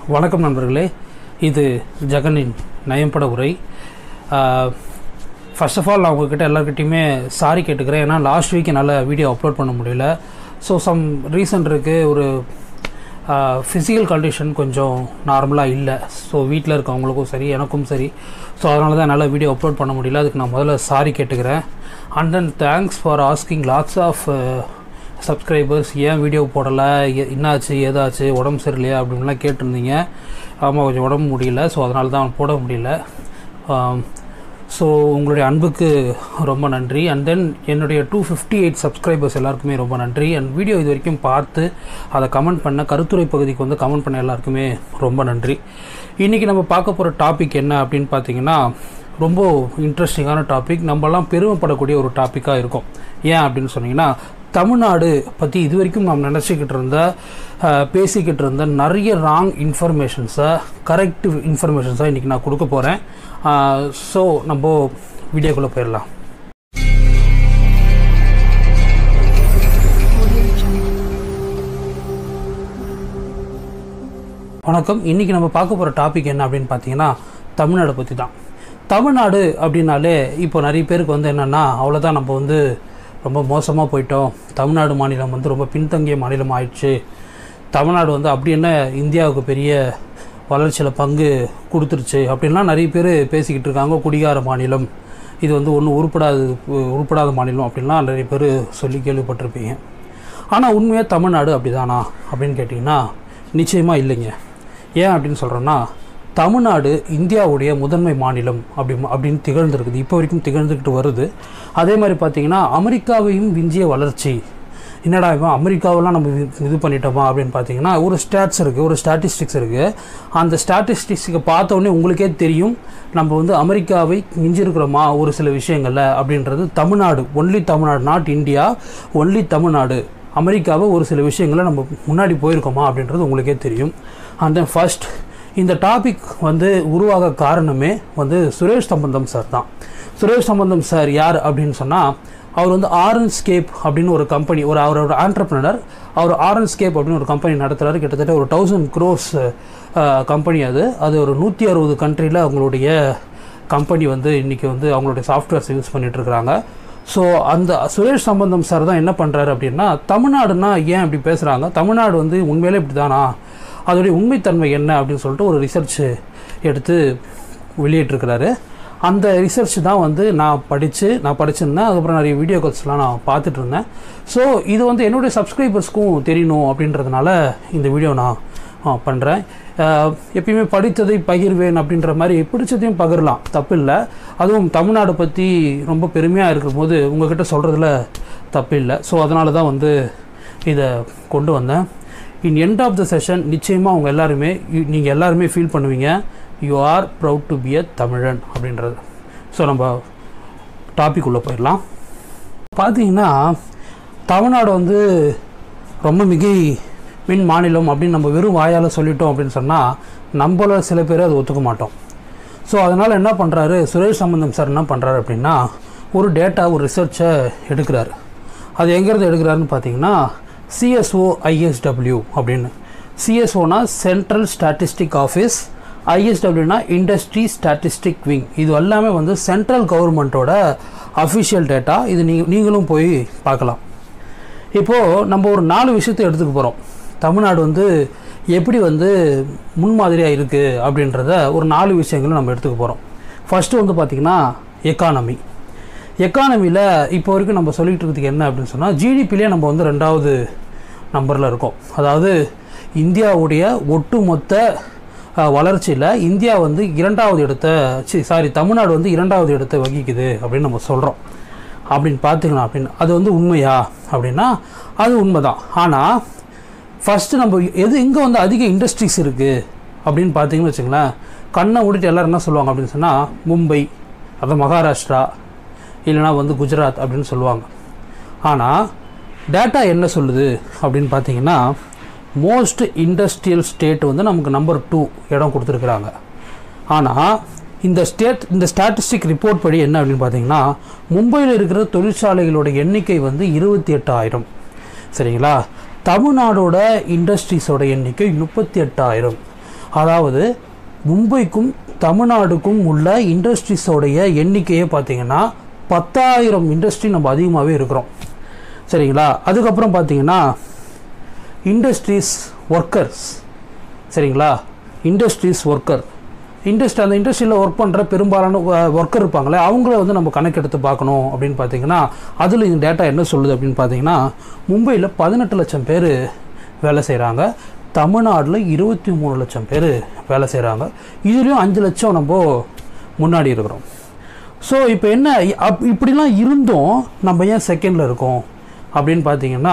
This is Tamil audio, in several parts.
வணக்கம் நண்பர்களே இது ஜெகனின் நயம்பட உரை ஃபர்ஸ்ட் ஆஃப் ஆல் நான் உங்ககிட்ட எல்லாருக்கிட்டையுமே சாரி கேட்டுக்கிறேன் ஏன்னா லாஸ்ட் வீக் என்னால் வீடியோ அப்லோட் பண்ண முடியல ஸோ சம் ரீசன் இருக்குது ஒரு ஃபிசிக்கல் கண்டிஷன் கொஞ்சம் நார்மலாக இல்லை ஸோ வீட்டில் இருக்கவங்களுக்கும் சரி எனக்கும் சரி ஸோ அதனால தான் என்னால் வீடியோ அப்லோட் பண்ண முடியல அதுக்கு நான் முதல்ல சாரி கேட்டுக்கிறேன் and then thanks for asking lots of subscribers ஏன் வீடியோ போடலை எ- என்னாச்சு ஏதாச்சு உடம்பு சரியில்லையா அப்படின்லாம் கேட்டிருந்தீங்க ஆமாம் கொஞ்சம் உடம்பு முடியல ஸோ அதனால தான் போட முடியல ஸோ உங்களுடைய அன்புக்கு ரொம்ப நன்றி அண்ட் தென் என்னுடைய டூ ஃபிஃப்டி எயிட் சப்ஸ்கிரைபர்ஸ் எல்லாருக்குமே ரொம்ப நன்றி அண்ட் வீடியோ இது வரைக்கும் பார்த்து அதை கமெண்ட் பண்ண கருத்துரை பகுதிக்கு வந்து கமெண்ட் பண்ண எல்லாருக்குமே ரொம்ப நன்றி இன்றைக்கி நம்ம பார்க்க போகிற டாபிக் என்ன அப்படின்னு பார்த்தீங்கன்னா ரொம்ப இன்ட்ரெஸ்டிங்கான டாபிக் நம்மலாம் பெருமைப்படக்கூடிய ஒரு டாப்பிக்காக இருக்கும் ஏன் அப்படின்னு சொன்னீங்கன்னா தமிழ்நாடு பற்றி இது வரைக்கும் நாம் நினச்சிக்கிட்டு இருந்த அஹ், பேசிக்கிட்டு இருந்த நிறைய ராங் இன்ஃபர்மேஷன்ஸை கரெக்ட் இன்ஃபர்மேஷன்ஸை இன்றைக்கி நான் கொடுக்க போகிறேன் ஸோ நம்ம வீடியோக்குள்ளே போயிடலாம் வணக்கம் இன்றைக்கி நம்ம பார்க்க போகிற டாபிக் என்ன அப்படின்னு பார்த்தீங்கன்னா தமிழ்நாடு பற்றி தான் தமிழ்நாடு அப்படின்னாலே இப்போ நிறைய பேருக்கு வந்து என்னென்னா அவ்வளோதான் நம்ம வந்து ரொம்ப மோசமாக போயிட்டோம் தமிழ்நாடு மாநிலம் வந்து ரொம்ப பின்தங்கிய மாநிலம் ஆயிடுச்சு தமிழ்நாடு வந்து அப்படி என்ன இந்தியாவுக்கு பெரிய வளர்ச்சியில் பங்கு கொடுத்துருச்சு அப்படின்லாம் நிறைய பேர் பேசிக்கிட்டு இருக்காங்க குடிகார மாநிலம் இது வந்து ஒன்றும் உருப்படாது உருப்படாத மாநிலம் அப்படின்லாம் நிறைய பேர் சொல்லி கேள்விப்பட்டிருப்பீங்க ஆனால் உண்மையாக தமிழ்நாடு அப்படிதானா அப்படின்னு கேட்டிங்கன்னா நிச்சயமாக இல்லைங்க ஏன் அப்படின்னு சொல்கிறேன்னா தமிழ்நாடு இந்தியாவுடைய முதன்மை மாநிலம் அப்படி அப்படின்னு திகழ்ந்திருக்குது இப்போ வரைக்கும் திகழ்ந்துக்கிட்டு வருது அதே மாதிரி பார்த்தீங்கன்னா அமெரிக்காவையும் விஞ்சிய வளர்ச்சி என்னடா இவன் அமெரிக்காவெல்லாம் நம்ம இது- இது பண்ணிட்டோமா அப்படின்னு பார்த்தீங்கன்னா ஒரு ஸ்டாட்ஸ் இருக்குது ஒரு ஸ்டாட்டிஸ்டிக்ஸ் இருக்குது அந்த ஸ்டாட்டிஸ்டிக்ஸுக்கு பார்த்த உடனே உங்களுக்கே தெரியும் நம்ம வந்து அமெரிக்காவை மிஞ்சிருக்கிறோமா ஒரு சில விஷயங்களில் அப்படின்றது Tamil Nadu only Tamil Nadu not India only Tamil Nadu அமெரிக்காவை ஒரு சில விஷயங்களை நம்ம முன்னாடி போயிருக்கோமா அப்படின்றது உங்களுக்கே தெரியும் அண்ட் தென் ஃபர்ஸ்ட் இந்த டாபிக் வந்து உருவாக காரணமே வந்து சுரேஷ் சம்பந்தம் சார் தான் சுரேஷ் சம்பந்தம் சார் யார் அப்படின்னு சொன்னால் அவர் வந்து ஆரஞ்ச் ஸ்கேப் அப்படின்னு ஒரு கம்பெனி ஒரு அவரோட ஆண்டர்பிரினர் அவர் ஆரஞ்ச் ஸ்கேப் அப்படின்னு ஒரு கம்பெனி நடத்துகிறாரு கிட்டத்தட்ட ஒரு தௌசண்ட் க்ரோஸ் கம்பெனி அது அது ஒரு நூற்றி அறுபது கண்ட்ரியில் அவங்களுடைய கம்பெனி வந்து இன்றைக்கி வந்து அவங்களுடைய சாஃப்ட்வேர்ஸ் யூஸ் பண்ணிட்டு இருக்கிறாங்க ஸோ அந்த சுரேஷ் சம்பந்தம் சார் தான் என்ன பண்ணுறாரு அப்படின்னா தமிழ்நாடுனா ஏன் இப்படி பேசுகிறாங்க தமிழ்நாடு வந்து உண்மையிலே இப்படி தானா அதோடைய உண்மைத்தன்மை என்ன அப்படின்னு சொல்லிட்டு ஒரு ரிசர்ச் எடுத்து வெளியிட்டிருக்கிறாரு அந்த ரிசர்ச் தான் வந்து நான் படித்து நான் படிச்சிருந்தேன் அதுக்கப்புறம் நிறைய வீடியோக்கள்ஸ்லாம் நான் பார்த்துட்டு இருந்தேன் ஸோ இது வந்து என்னுடைய சப்ஸ்கிரைபர்ஸ்க்கும் தெரியணும் அப்படின்றதுனால இந்த வீடியோ நான் பண்ணுறேன் எப்பயுமே படித்ததை பகிர்வேன் அப்படின்ற மாதிரி பிடிச்சதையும் பகிரலாம் தப்பு இல்லை அதுவும் தமிழ்நாடு பற்றி ரொம்ப பெருமையாக இருக்கும்போது உங்ககிட்ட சொல்கிறதுல தப்பு இல்லை ஸோ அதனால தான் வந்து இதை கொண்டு வந்தேன் in end of the session நிச்சயமாக அவங்க எல்லாருமே நீங்கள் எல்லாருமே ஃபீல் பண்ணுவீங்க you are proud to be a Tamilan அப்படின்றது ஸோ நம்ம டாபிக் உள்ளே போயிடலாம் பார்த்தீங்கன்னா தமிழ்நாடு வந்து ரொம்ப மிகை மின் மாநிலம் அப்படின்னு நம்ம வெறும் வாயால் சொல்லிட்டோம் அப்படின்னு சொன்னால் நம்மள சில பேர் அதை ஒத்துக்க மாட்டோம் ஸோ அதனால் என்ன பண்ணுறாரு சுரேஷ் சம்பந்தம் சார் என்ன பண்ணுறாரு அப்படின்னா ஒரு டேட்டா ஒரு ரிசர்ச்சை எடுக்கிறாரு அது எங்கேருந்து எடுக்கிறாருன்னு பார்த்தீங்கன்னா சிஎஸ்ஓ ஐஎஸ்டபிள்யூ அப்படின்னு சிஎஸ்ஓனா சென்ட்ரல் ஸ்டாட்டிஸ்டிக் ஆஃபீஸ் ஐஎஸ்டபிள்யூனா இண்டஸ்ட்ரி ஸ்டாட்டிஸ்டிக் விங் இது எல்லாமே வந்து சென்ட்ரல் கவர்மெண்ட்டோட அஃபிஷியல் டேட்டா இது நீ நீங்களும் போய் பார்க்கலாம் இப்போது நம்ம ஒரு நாலு விஷயத்தை எடுத்துக்க போகிறோம் தமிழ்நாடு வந்து எப்படி வந்து முன்மாதிரியாக இருக்குது அப்படின்றத ஒரு நாலு விஷயங்களை நம்ம எடுத்துக்க போகிறோம் ஃபஸ்ட்டு வந்து பார்த்திங்கன்னா எக்கானமி எக்கானமியில் இப்போ வரைக்கும் நம்ம சொல்லிகிட்டு இருக்கிறதுக்கு என்ன அப்படின்னு சொன்னால் ஜிடிபிலே நம்ம வந்து ரெண்டாவது நம்பரில் இருக்கோம் அதாவது இந்தியாவுடைய ஒட்டுமொத்த வளர்ச்சியில் இந்தியா வந்து இரண்டாவது இடத்த சாரி தமிழ்நாடு வந்து இரண்டாவது இடத்தை வகிக்குது அப்படின்னு நம்ம சொல்கிறோம் அப்படின்னு பார்த்துக்கலாம் அப்படின்னு அது வந்து உண்மையா அப்படின்னா அது உண்மைதான் ஆனால் ஃபஸ்ட்டு நம்ம எது எங்கே வந்து அதிக இண்டஸ்ட்ரீஸ் இருக்குது அப்படின்னு பார்த்தீங்கன்னு வச்சுங்களேன் கண்ணை மூடிட்டு எல்லோரும் என்ன சொல்லுவாங்க அப்படின்னு சொன்னால் மும்பை அப்புறம் மகாராஷ்டிரா இல்லைனா வந்து குஜராத் அப்படின்னு சொல்லுவாங்க ஆனால் டேட்டா என்ன சொல்லுது அப்படின்னு பார்த்தீங்கன்னா மோஸ்ட் இண்டஸ்ட்ரியல் ஸ்டேட் வந்து நமக்கு நம்பர் டூ இடம் கொடுத்துருக்குறாங்க ஆனால் இந்த ஸ்டேட் இந்த ஸ்டாட்டிஸ்டிக் ரிப்போர்ட் படி என்ன அப்படின்னு பார்த்தீங்கன்னா மும்பையில் இருக்கிற தொழிற்சாலைகளோட எண்ணிக்கை வந்து இருபத்தி எட்டாயிரம் சரிங்களா தமிழ்நாடோட இண்டஸ்ட்ரீஸோட எண்ணிக்கை முப்பத்தி எட்டாயிரம் அதாவது மும்பைக்கும் தமிழ்நாடுக்கும் உள்ள இண்டஸ்ட்ரீஸோடைய எண்ணிக்கையே பார்த்தீங்கன்னா பத்தாயிரம் இண்டஸ்ட்ரி நம்ம அதிகமாகவே இருக்கிறோம் சரிங்களா அதுக்கப்புறம் பார்த்தீங்கன்னா இண்டஸ்ட்ரீஸ் ஒர்க்கர்ஸ் சரிங்களா இண்டஸ்ட்ரீஸ் ஒர்க்கர் இண்டஸ்ட்ரி அந்த இண்டஸ்ட்ரியில் ஒர்க் பண்ணுற பெரும்பாலான ஒர்க்கர் இருப்பாங்களே அவங்கள வந்து நம்ம கணக்கெடுத்து பார்க்கணும் அப்படின்னு பார்த்தீங்கன்னா அதில் இந்த டேட்டா என்ன சொல்லுது அப்படின்னு பார்த்தீங்கன்னா மும்பையில் பதினெட்டு லட்சம் பேர் வேலை செய்கிறாங்க தமிழ்நாட்டில் இருபத்தி மூணு லட்சம் பேர் வேலை செய்கிறாங்க இதுலேயும் அஞ்சு லட்சம் நம்ம முன்னாடி இருக்கிறோம் ஸோ இப்போ என்ன அப் இப்படிலாம் இருந்தும் நம்ம ஏன் செகண்டில் இருக்கோம் அப்படின்னு பார்த்தீங்கன்னா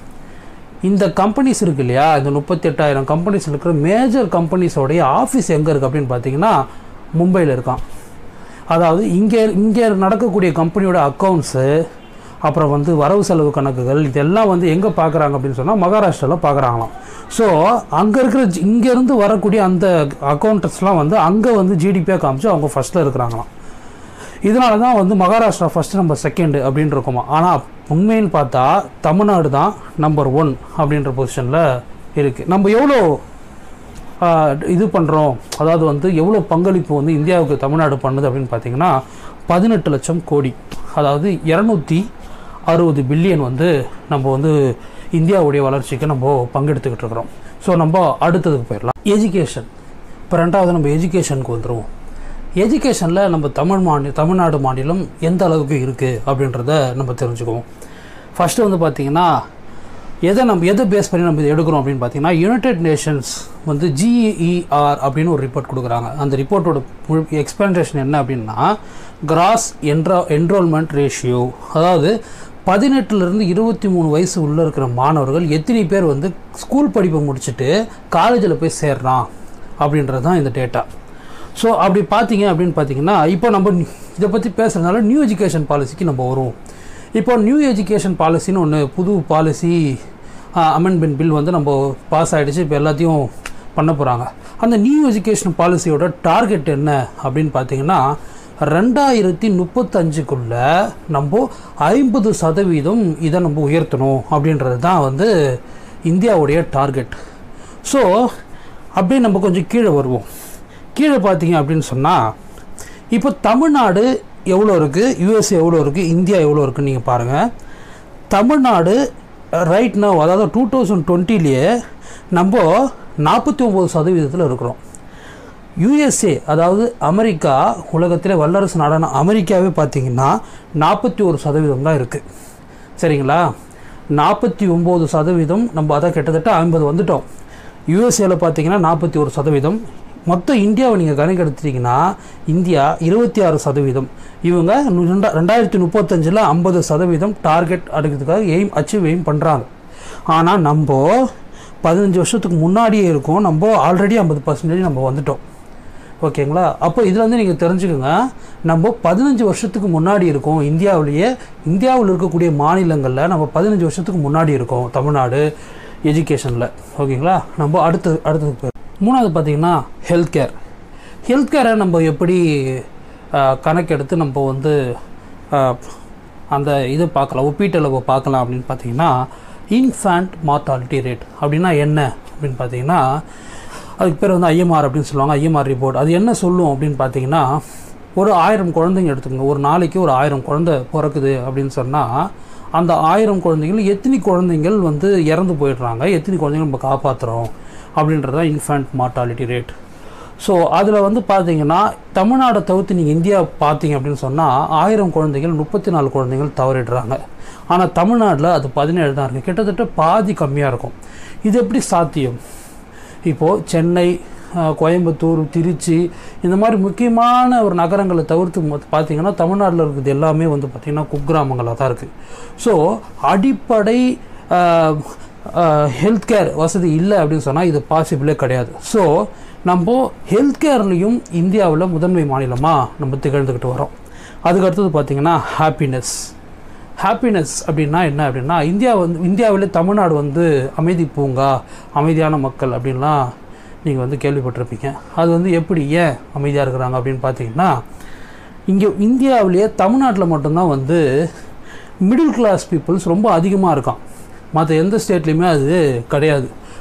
இந்த கம்பெனிஸ் இருக்கு இல்லையா இந்த முப்பத்தெட்டாயிரம் கம்பெனிஸ் இருக்கிற மேஜர் கம்பெனிஸோடைய ஆஃபீஸ் எங்கே இருக்குது அப்படின்னு பார்த்தீங்கன்னா மும்பையில் இருக்கான் அதாவது இங்கே இங்கே நடக்கக்கூடிய கம்பெனியோட அக்கௌண்ட்ஸு அப்புறம் வந்து வரவு செலவு கணக்குகள் இதெல்லாம் வந்து எங்கே பார்க்குறாங்க அப்படின்னு சொன்னால் மகாராஷ்டிராவில் பார்க்குறாங்களாம் ஸோ அங்கே இருக்கிற இங்கேருந்து வரக்கூடிய அந்த அக்கௌண்டன்ஸ்லாம் வந்து அங்கே வந்து ஜிடிபியாக காமிச்சு அவங்க ஃபஸ்ட்டில் இருக்கிறாங்களாம் இதனால தான் வந்து மகாராஷ்டிரா ஃபஸ்ட்டு நம்ம செகண்டு அப்படின்னு இருக்குமா ஆனால் உண்மைன்னு பார்த்தா தமிழ்நாடு தான் நம்பர் ஒன் அப்படின்ற பொசிஷனில் இருக்குது நம்ம எவ்வளோ ஆஹ், இது பண்ணுறோம் அதாவது வந்து எவ்வளோ பங்களிப்பு வந்து இந்தியாவுக்கு தமிழ்நாடு பண்ணுது அப்படின்னு பார்த்தீங்கன்னா பதினெட்டு லட்சம் கோடி அதாவது இரநூத்தி அறுபது பில்லியன் வந்து நம்ம வந்து இந்தியாவுடைய வளர்ச்சிக்கு நம்ம பங்கெடுத்துக்கிட்டு இருக்கிறோம் ஸோ நம்ம அடுத்ததுக்கு போயிடலாம் எஜுகேஷன் இப்போ ரெண்டாவது நம்ம எஜுகேஷனுக்கு வந்துடுவோம் எஜுகேஷனில் நம்ம தமிழ் மாநில தமிழ்நாடு மாநிலம் எந்த அளவுக்கு இருக்குது அப்படின்றத நம்ம தெரிஞ்சுக்குவோம் ஃபஸ்ட்டு வந்து பார்த்திங்கன்னா எதை நம்ம எதை பேஸ் பண்ணி நம்ம இதை எடுக்கிறோம் அப்படின்னு பார்த்தீங்கன்னா யுனைடெட் நேஷன்ஸ் வந்து ஜிஇஆர் அப்படின்னு ஒரு ரிப்போர்ட் கொடுக்குறாங்க அந்த ரிப்போர்ட்டோட எக்ஸ்பிளனேஷன் என்ன அப்படின்னா கிராஸ் என்ரா என்ரோல்மெண்ட் ரேஷியோ அதாவது பதினெட்டுலேருந்து இருபத்தி மூணு வயசு உள்ளே இருக்கிற மாணவர்கள் எத்தனை பேர் வந்து ஸ்கூல் படிப்பை முடிச்சுட்டு காலேஜில் போய் சேர்றான் அப்படின்றது தான் இந்த டேட்டா ஸோ அப்படி பார்த்தீங்க அப்படின்னு பார்த்தீங்கன்னா இப்போ நம்ம இதை பற்றி பேசுகிறதுனால நியூ எஜுகேஷன் பாலிசிக்கு நம்ம வருவோம் இப்போ நியூ எஜுகேஷன் பாலிசின்னு ஒன்று புது பாலிசி அமெண்ட்மெண்ட் பில் வந்து நம்ம பாஸ் ஆகிடுச்சு இப்போ எல்லாத்தையும் பண்ண போகிறாங்க அந்த நியூ எஜுகேஷன் பாலிசியோட டார்கெட் என்ன அப்படின்னு பார்த்தீங்கன்னா ரெண்டாயிரத்தி முப்பத்தஞ்சுக்குள்ளே நம்ம ஐம்பது சதவீதம் இதை நம்ம உயர்த்தணும் அப்படின்றது தான் வந்து இந்தியாவுடைய டார்கெட் ஸோ அப்படியே நம்ம கொஞ்சம் கீழே வருவோம் கீழே பார்த்தீங்க அப்படின்னு சொன்னால் இப்போ தமிழ்நாடு எவ்வளோ இருக்குது யூஎஸ் எவ்வளோ இருக்குது இந்தியா எவ்வளோ இருக்குன்னு நீங்கள் பாருங்கள் தமிழ்நாடு ரைட் now அதாவது டூ தௌசண்ட் டுவெண்ட்டிலேயே நம்ம நாற்பத்தி ஒம்பது சதவீதத்தில் இருக்கிறோம் யுஎஸ்ஏ அதாவது அமெரிக்கா உலகத்தில் வல்லரசு நாடான அமெரிக்காவே பார்த்தீங்கன்னா நாற்பத்தி ஒரு சதவீதம் தான் இருக்குது சரிங்களா நாற்பத்தி ஒம்பது சதவீதம் நம்ம அதான் கிட்டத்தட்ட ஐம்பது வந்துட்டோம் யூஎஸ்ஏல பார்த்தீங்கன்னா நாற்பத்தி ஒரு சதவீதம் மொத்தம் இந்தியாவை நீங்கள் கணக்கெடுத்தீங்கன்னா இந்தியா இருபத்தி ஆறு சதவீதம் இவங்க நு- ரெண்டா ரெண்டாயிரத்தி முப்பத்தஞ்சில் ஐம்பது சதவீதம் டார்கெட் அடுக்கிறதுக்காக எய்ம் அச்சீவ் எய்ம் பண்ணுறாங்க ஆனால் நம்ம பதினஞ்சு வருஷத்துக்கு முன்னாடியே இருக்கோம் நம்ம ஆல்ரெடி ஐம்பது பர்சன்டேஜ் நம்ம வந்துட்டோம் ஓகேங்களா அப்போ இதில் வந்து நீங்கள் தெரிஞ்சுக்கோங்க நம்ம பதினஞ்சு வருஷத்துக்கு முன்னாடி இருக்கோம் இந்தியாவிலேயே இந்தியாவில் இருக்கக்கூடிய மாநிலங்களில் நம்ம பதினஞ்சு வருஷத்துக்கு முன்னாடி இருக்கோம் தமிழ்நாடு எஜுகேஷனில் ஓகேங்களா நம்ம அடுத்தது அடுத்ததுக்கு போயிடும் மூணாவது பார்த்தீங்கன்னா ஹெல்த் கேர் ஹெல்த் கேரை நம்ம எப்படி ஆஹ், கணக்கெடுத்து நம்ம வந்து ஆஹ், அந்த இதை பார்க்கலாம் ஒப்பீட்டளவை பார்க்கலாம் அப்படின்னு பார்த்தீங்கன்னா இன்ஃபேண்ட் மார்ட்டாலிட்டி ரேட் அப்படின்னா என்ன அப்படின்னு பார்த்தீங்கன்னா அதுக்கு பேர் வந்து ஐஎம்ஆர் அப்படின்னு சொல்லுவாங்க ஐஎம்ஆர் ரிப்போர்ட் அது என்ன சொல்லும் அப்படின்னு பார்த்தீங்கன்னா ஒரு ஆயிரம் குழந்தைங்க எடுத்துக்கோங்க ஒரு நாளைக்கு ஒரு ஆயிரம் குழந்தை பிறக்குது அப்படின்னு சொன்னால் அந்த ஆயிரம் குழந்தைகள் எத்தனை குழந்தைகள் வந்து இறந்து போயிடுறாங்க எத்தனை குழந்தைகள் நம்ம காப்பாற்றுறோம் அப்படின்றது தான் இன்ஃபேண்ட் மார்ட்டாலிட்டி ரேட் ஸோ அதில் வந்து பார்த்தீங்கன்னா தமிழ்நாடை தவிர்த்து நீங்கள் இந்தியா பார்த்தீங்க அப்படின்னு சொன்னால் ஆயிரம் குழந்தைகள் முப்பத்தி நாலு குழந்தைகள் தவறிடுறாங்க ஆனால் தமிழ்நாட்டில் அது பதினேழு தான் இருக்குது கிட்டத்தட்ட பாதி கம்மியாக இருக்கும் இது எப்படி சாத்தியம் இப்போது சென்னை அஹ், கோயம்புத்தூர் திருச்சி இந்த மாதிரி முக்கியமான ஒரு நகரங்களை தவிர்த்து மொத்த- பார்த்தீங்கன்னா தமிழ்நாட்டில் இருக்கிறது எல்லாமே வந்து பார்த்திங்கன்னா குக்கிராமங்களாக தான் இருக்குது ஸோ அடிப்படை ஹெல்த் கேர் வசதி இல்லை அப்படின்னு சொன்னால் இது பாசிபிளே கிடையாது ஸோ நம்ம ஹெல்த் கேர்லேயும் இந்தியாவில் முதன்மை மாநிலமாக நம்ம திகழ்ந்துக்கிட்டு வரோம் அதுக்கு அடுத்தது பார்த்திங்கன்னா ஹாப்பினஸ் ஹாப்பினஸ் அப்படின்னா என்ன அப்படின்னா இந்தியா வந்து இந்தியாவிலே தமிழ்நாடு வந்து அமைதி பூங்கா அமைதியான மக்கள் அப்படின்லாம் நீங்கள் வந்து கேள்விப்பட்டிருப்பீங்க அது வந்து எப்படி ஏன் அமைதியாக இருக்கிறாங்க அப்படின்னு பார்த்தீங்கன்னா இங்கே இந்தியாவிலேயே தமிழ்நாட்டில் மட்டும்தான் வந்து மிடில் கிளாஸ் பீப்புள்ஸ் ரொம்ப அதிகமாக இருக்கான் மற்ற எந்த ஸ்டேட்லேயுமே அது கிடையாது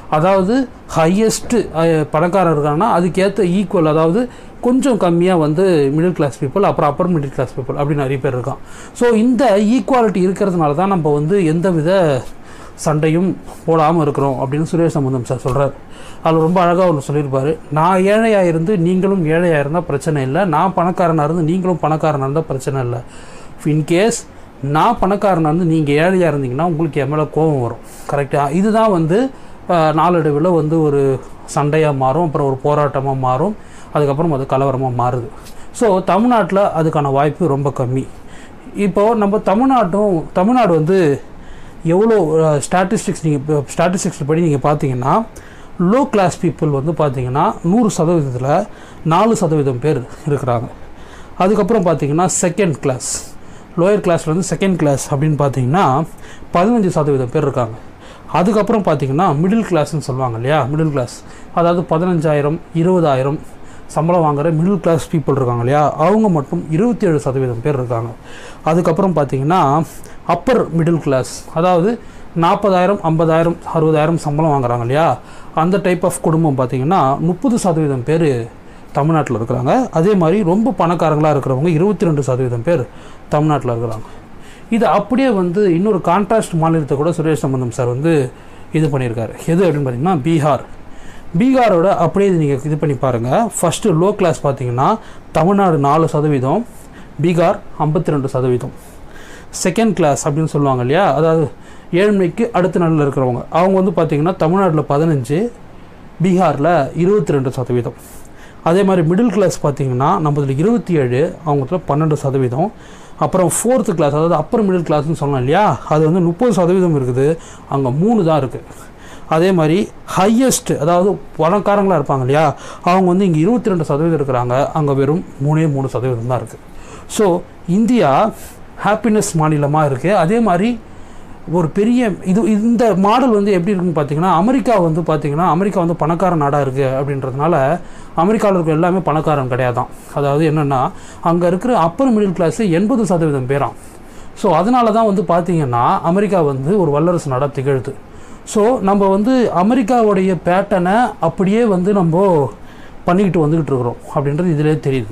அதாவது ஹையஸ்ட்டு பணக்காரர் இருக்காங்கன்னா அதுக்கேற்ற ஈக்குவல் அதாவது கொஞ்சம் கம்மியாக வந்து மிடில் கிளாஸ் பீப்புள் அப்புறம் அப்பர் மிடில் கிளாஸ் பீப்புள் அப்படி நிறைய பேர் இருக்கான் ஸோ இந்த ஈக்குவாலிட்டி இருக்கிறதுனால தான் நம்ம வந்து எந்தவித சண்டையும் போடாமல் இருக்கிறோம் அப்படின்னு சுரேஷ் சம்பந்தம் சார் சொல்கிறார் அதில் ரொம்ப அழகாக ஒன்று சொல்லியிருப்பார் நான் ஏழையாக இருந்து நீங்களும் ஏழையாக இருந்தால் பிரச்சனை இல்லை நான் பணக்காரனாக இருந்து நீங்களும் பணக்காரனாக இருந்தால் பிரச்சனை இல்லை இன்கேஸ் நான் பணக்காரனாக இருந்து நீங்கள் ஏழையாக இருந்தீங்கன்னா உங்களுக்கு என் மேலே கோபம் வரும் கரெக்டாக இதுதான் வந்து ஆஹ், நாளடைவில் வந்து ஒரு சண்டையாக மாறும் அப்புறம் ஒரு போராட்டமாக மாறும் அதுக்கப்புறம் அது கலவரமாக மாறுது ஸோ தமிழ்நாட்டில் அதுக்கான வாய்ப்பு ரொம்ப கம்மி இப்போது நம்ம தமிழ்நாட்டும் தமிழ்நாடு வந்து எவ்வளோ ஸ்டாட்டிஸ்டிக்ஸ் நீங்கள் ஸ்டாட்டிஸ்டிக்ஸ் படி நீங்கள் பார்த்தீங்கன்னா லோ கிளாஸ் பீப்புள் வந்து பார்த்தீங்கன்னா நூறு சதவீதத்தில் நாலு சதவீதம் பேர் இருக்கிறாங்க அதுக்கப்புறம் பார்த்தீங்கன்னா செகண்ட் கிளாஸ் லோயர் கிளாஸ்லேருந்து செகண்ட் கிளாஸ் அப்படின்னு பார்த்தீங்கன்னா பதினஞ்சு சதவீதம் பேர் இருக்காங்க அதுக்கப்புறம் பார்த்தீங்கன்னா மிடில் கிளாஸ்னு சொல்லுவாங்க இல்லையா மிடில் கிளாஸ் அதாவது பதினஞ்சாயிரம் இருபதாயிரம் சம்பளம் வாங்குற மிடில் கிளாஸ் பீப்புள் இருக்காங்க இல்லையா அவங்க மட்டும் இருபத்தி ஏழு சதவீதம் பேர் இருக்காங்க அதுக்கப்புறம் பார்த்தீங்கன்னா அப்பர் மிடில் கிளாஸ் அதாவது நாற்பதாயிரம் ஐம்பதாயிரம் அறுபதாயிரம் சம்பளம் வாங்குறாங்க இல்லையா அந்த டைப் ஆஃப் குடும்பம் பார்த்தீங்கன்னா முப்பது சதவீதம் பேர் தமிழ்நாட்டில் இருக்கிறாங்க அதே மாதிரி ரொம்ப பணக்காரங்களாக இருக்கிறவங்க இருபத்தி ரெண்டு சதவீதம் பேர் தமிழ்நாட்டில் இருக்கிறாங்க இது அப்படியே வந்து இன்னொரு கான்ட்ராஸ்ட் மாநிலத்தை கூட சுரேஷ் சம்பந்தம் சார் வந்து இது பண்ணியிருக்காரு எது அப்படின்னு பார்த்தீங்கன்னா பீகார் பீகாரோட அப்படியே இது நீங்கள் இது பண்ணி பாருங்கள் ஃபஸ்ட்டு லோ கிளாஸ் பார்த்தீங்கன்னா தமிழ்நாடு நாலு சதவீதம் பீகார் ஐம்பத்தி ரெண்டு சதவீதம் செகண்ட் கிளாஸ் அப்படின்னு சொல்லுவாங்க இல்லையா அதாவது ஏழ்மைக்கு அடுத்த நாளில் இருக்கிறவங்க அவங்க வந்து பார்த்திங்கன்னா தமிழ்நாட்டில் பதினஞ்சு பீகாரில் இருபத்தி ரெண்டு சதவீதம் அதே மாதிரி மிடில் கிளாஸ் பார்த்தீங்கன்னா நம்மதில் இருபத்தி ஏழு அவங்கத்துல பன்னெண்டு சதவீதம் அப்புறம் ஃபோர்த்து கிளாஸ் அதாவது அப்பர் மிடில் கிளாஸ்னு சொன்னோம் இல்லையா அது வந்து முப்பது சதவீதம் இருக்குது அங்கே மூணு தான் இருக்குது அதே மாதிரி ஹையஸ்ட் அதாவது பணக்காரங்களாக இருப்பாங்க இல்லையா அவங்க வந்து இங்கே இருபத்தி ரெண்டு சதவீதம் இருக்கிறாங்க அங்கே வெறும் மூணே மூணு சதவீதம் தான் இருக்குது ஸோ இந்தியா ஹாப்பினஸ் மாநிலமாக இருக்குது அதே மாதிரி ஒரு பெரிய இது இந்த மாடல் வந்து எப்படி இருக்குன்னு பார்த்தீங்கன்னா அமெரிக்கா வந்து பார்த்தீங்கன்னா அமெரிக்கா வந்து பணக்கார நாடாக இருக்குது அப்படின்றதுனால அமெரிக்காவில் இருக்க எல்லாமே பணக்காரன் கிடையாதான் அதாவது என்னென்னா அங்கே இருக்கிற அப்பர் மிடில் கிளாஸ் எண்பது சதவீதம் பேராம் ஸோ அதனால தான் வந்து பார்த்தீங்கன்னா அமெரிக்கா வந்து ஒரு வல்லரசு நாடாக திகழுது ஸோ நம்ம வந்து அமெரிக்காவுடைய பேட்டனை அப்படியே வந்து நம்ம பண்ணிக்கிட்டு வந்துக்கிட்டு இருக்கிறோம் அப்படின்றது இதிலே தெரியுது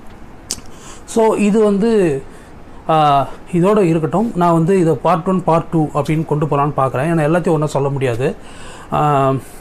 ஸோ இது வந்து ஆஹ், இதோட இருக்கட்டும் நான் வந்து இதை பார்ட் ஒன் பார்ட் டூ அப்படின்னு கொண்டு போகலான்னு பார்க்குறேன் ஏன்னா எல்லாத்தையும் ஒன்றா சொல்ல முடியாது ஆஹ்,